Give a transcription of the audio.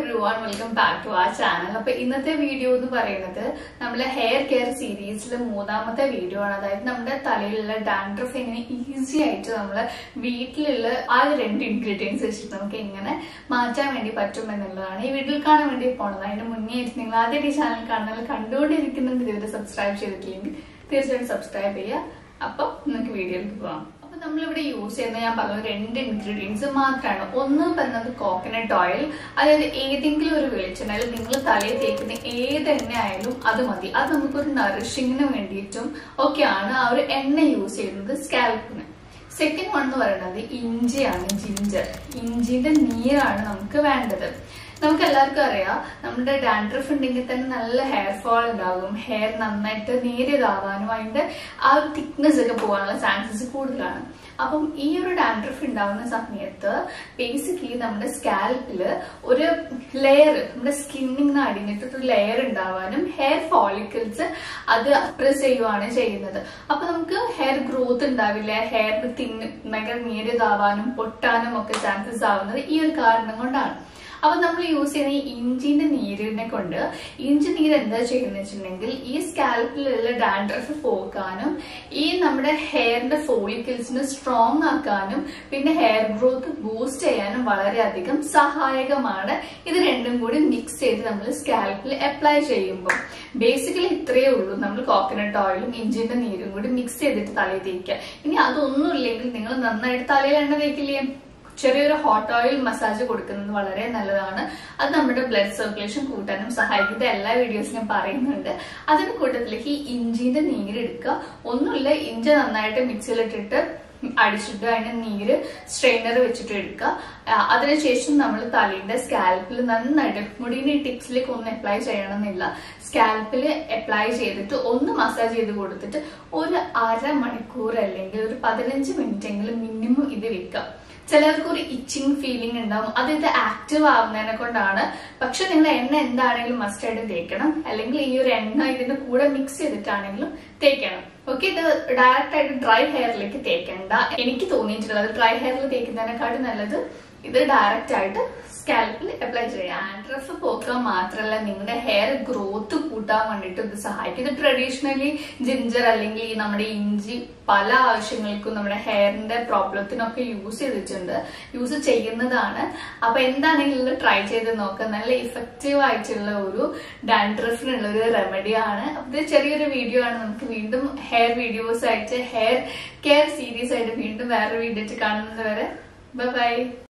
every everyone welcome back to ആ channel അപ്പൊ ഇന്നത്തെ വീഡിയോ എന്ന് പറയുന്നത് നമ്മളെ ഹെയർ കെയർ സീരീസിലെ മൂന്നാമത്തെ വീഡിയോ ആണ് അതായത് നമ്മുടെ തലയിലുള്ള ഡാൻഡ്രഫ് എങ്ങനെ ഈസി ആയിട്ട് നമ്മള് വീട്ടിലുള്ള ആ രണ്ട് ഇൻഗ്രീഡിയൻസ് വെച്ചിട്ട് നമുക്ക് എങ്ങനെ മാറ്റാൻ വേണ്ടി പറ്റും എന്നുള്ളതാണ് ഈ വീട്ടിൽ കാണാൻ വേണ്ടി പോണത് അതിന് മുന്നേ ആയിട്ട് നിങ്ങൾ ആദ്യമായിട്ട് ഈ ചാനൽ കാണുന്നത് കണ്ടുകൊണ്ടിരിക്കുന്നുണ്ട് ഇതുവരെ സബ്സ്ക്രൈബ് ചെയ്തിട്ടില്ലെങ്കിൽ തീർച്ചയായിട്ടും സബ്സ്ക്രൈബ് ചെയ്യുക അപ്പൊ നമുക്ക് വീഡിയോയിലേക്ക് പോവാം അപ്പൊ നമ്മളിവിടെ യൂസ് ചെയ്യുന്ന ഞാൻ പറഞ്ഞ രണ്ട് ഇൻഗ്രീഡിയൻസ് മാത്രമാണ് ഒന്ന് പറഞ്ഞത് കോക്കനട്ട് ഓയിൽ അതായത് ഏതെങ്കിലും ഒരു വെളിച്ചെണ്ണയിൽ നിങ്ങൾ തലയിൽ തേക്കുന്ന ഏത് എണ്ണ ആയാലും അത് മതി അത് നമുക്കൊരു നറിഷിങ്ങിന് വേണ്ടിയിട്ടും ഒക്കെയാണ് ആ ഒരു എണ്ണ യൂസ് ചെയ്യുന്നത് സ്കാൽപ്പിന് സെക്കൻഡ് വൺ എന്ന് പറയുന്നത് ഇഞ്ചിയാണ് ജിഞ്ചർ ഇഞ്ചിന്റെ നീരാണ് നമുക്ക് വേണ്ടത് നമുക്ക് എല്ലാവർക്കും അറിയാം നമ്മുടെ ഡാൻഡ്രഫ് ഉണ്ടെങ്കിൽ തന്നെ നല്ല ഹെയർ ഫോൾ ഉണ്ടാകും ഹെയർ നന്നായിട്ട് നേരിയതാവാനും അതിന്റെ ആ ഒരു തിക്നെസ് ഒക്കെ പോകാനുള്ള ചാൻസസ് കൂടുതലാണ് അപ്പം ഈ ഒരു ഡാൻഡ്രഫ് ഉണ്ടാവുന്ന സമയത്ത് ബേസിക്കലി നമ്മുടെ സ്കാൽപ്പില് ഒരു ലെയർ നമ്മുടെ സ്കിന്നിന്ന് അടിഞ്ഞിട്ട് ഒരു ലെയർ ഉണ്ടാവാനും ഹെയർ ഫോളിക്കിൾസ് അത് പ്രസ് ചെയ്യുവാണ് ചെയ്യുന്നത് അപ്പൊ നമുക്ക് ഹെയർ ഗ്രോത്ത് ഉണ്ടാവില്ല ഹെയർ തിന്ന് ഭയങ്കര നേരിയതാവാനും പൊട്ടാനും ഒക്കെ ചാൻസസ് ആവുന്നത് ഈ ഒരു കാരണം കൊണ്ടാണ് അപ്പൊ നമ്മൾ യൂസ് ചെയ്യുന്ന ഈ ഇഞ്ചിന്റെ നീരിനെ കൊണ്ട് ഇഞ്ചി നീര് എന്താ ചെയ്യുന്നത് വെച്ചിട്ടുണ്ടെങ്കിൽ ഈ സ്കാൽപ്പിലുള്ള ഡാൻഡ്രഫ് പോക്കാനും ഈ നമ്മുടെ ഹെയറിന്റെ ഫോളിക്കിൾസിനെ സ്ട്രോങ് ആക്കാനും പിന്നെ ഹെയർ ഗ്രോത്ത് ബൂസ്റ്റ് ചെയ്യാനും വളരെയധികം സഹായകമാണ് ഇത് രണ്ടും കൂടി മിക്സ് ചെയ്ത് നമ്മൾ സ്കാൽപ്പിൽ അപ്ലൈ ചെയ്യുമ്പോൾ ബേസിക്കലി ഇത്രയേ ഉള്ളൂ നമ്മൾ കോക്കനട്ട് ഓയിലും ഇഞ്ചിന്റെ നീരും കൂടി മിക്സ് ചെയ്തിട്ട് തലയിൽ തേക്കുക ഇനി അതൊന്നും ഇല്ലെങ്കിൽ നിങ്ങൾ നന്നായിട്ട് തലയിൽ എണ്ണ തേക്കില്ലേ ചെറിയൊരു ഹോട്ട് ഓയിൽ മസാജ് കൊടുക്കുന്നത് വളരെ നല്ലതാണ് അത് നമ്മുടെ ബ്ലഡ് സർക്കുലേഷൻ കൂട്ടാനും സഹായിക്കുന്നത് എല്ലാ വീഡിയോസിലും പറയുന്നുണ്ട് അതിന് കൂട്ടത്തിലേക്ക് ഈ ഇഞ്ചിന്റെ നീരെടുക്കുക ഒന്നുമില്ല ഇഞ്ചി നന്നായിട്ട് മിക്സിയിലിട്ടിട്ട് അടിച്ചിട്ട് അതിന്റെ നീര് സ്ട്രെയിനർ വെച്ചിട്ട് എടുക്കുക അതിനുശേഷം നമ്മൾ തലയുടെ സ്കാൽപ്പിൽ നന്നായിട്ട് മുടിയുടെ ടിപ്സിലേക്ക് ഒന്ന് അപ്ലൈ ചെയ്യണമെന്നില്ല സ്കാൽപ്പിൽ അപ്ലൈ ചെയ്തിട്ട് ഒന്ന് മസാജ് ചെയ്ത് കൊടുത്തിട്ട് ഒരു അരമണിക്കൂർ അല്ലെങ്കിൽ ഒരു പതിനഞ്ച് മിനിറ്റ് എങ്കിലും മിനിമം ഇത് വെക്കുക ചിലർക്ക് ഒരു ഇച്ചിങ് ഫീലിംഗ് ഉണ്ടാവും അത് ഇത് ആക്റ്റീവ് ആവുന്നതിനെ കൊണ്ടാണ് പക്ഷെ നിങ്ങൾ എണ്ണ എന്താണെങ്കിലും മസ്റ്റ് ആയിട്ട് തേക്കണം അല്ലെങ്കിൽ ഈ ഒരു എണ്ണ ഇതിന്റെ കൂടെ മിക്സ് ചെയ്തിട്ടാണെങ്കിലും തേക്കണം ഓക്കെ ഇത് ഡയറക്റ്റ് ആയിട്ട് ഡ്രൈ ഹെയറിലേക്ക് തേക്കണ്ട എനിക്ക് തോന്നിയിട്ടുള്ളത് ഡ്രൈ ഹെയറിൽ തേക്കുന്നതിനെക്കാട്ടും നല്ലത് ഇത് ഡയറക്റ്റ് ആയിട്ട് സ്കാൽപ്പിൽ അപ്ലൈ ചെയ്യാം ആൻഡ്രഫ് പോക്കാൻ മാത്രമല്ല നിങ്ങളുടെ ഹെയർ ഗ്രോത്ത് കൂട്ടാൻ വേണ്ടിയിട്ട് ഇത് സഹായിക്കും ഇത് ട്രഡീഷണലി ജിഞ്ചർ അല്ലെങ്കിൽ ഈ നമ്മുടെ ഇഞ്ചി പല ആവശ്യങ്ങൾക്കും നമ്മുടെ ഹെയറിന്റെ പ്രോബ്ലത്തിനൊക്കെ യൂസ് ചെയ്തിട്ടുണ്ട് യൂസ് ചെയ്യുന്നതാണ് അപ്പൊ എന്താണെങ്കിലും ട്രൈ ചെയ്ത് നോക്കുക നല്ല ഇഫക്റ്റീവ് ആയിട്ടുള്ള ഒരു ഡാൻഡ്രഫിനുള്ള ഒരു റെമഡിയാണ് അപ്പൊ ഇത് ചെറിയൊരു വീഡിയോ ആണ് നമുക്ക് വീണ്ടും ഹെയർ വീഡിയോസ് ആയിട്ട് ഹെയർ കെയർ സീരീസ് ആയിട്ട് വീണ്ടും വേറെ വീഡിയോ കാണുന്നത് വരെ ബൈ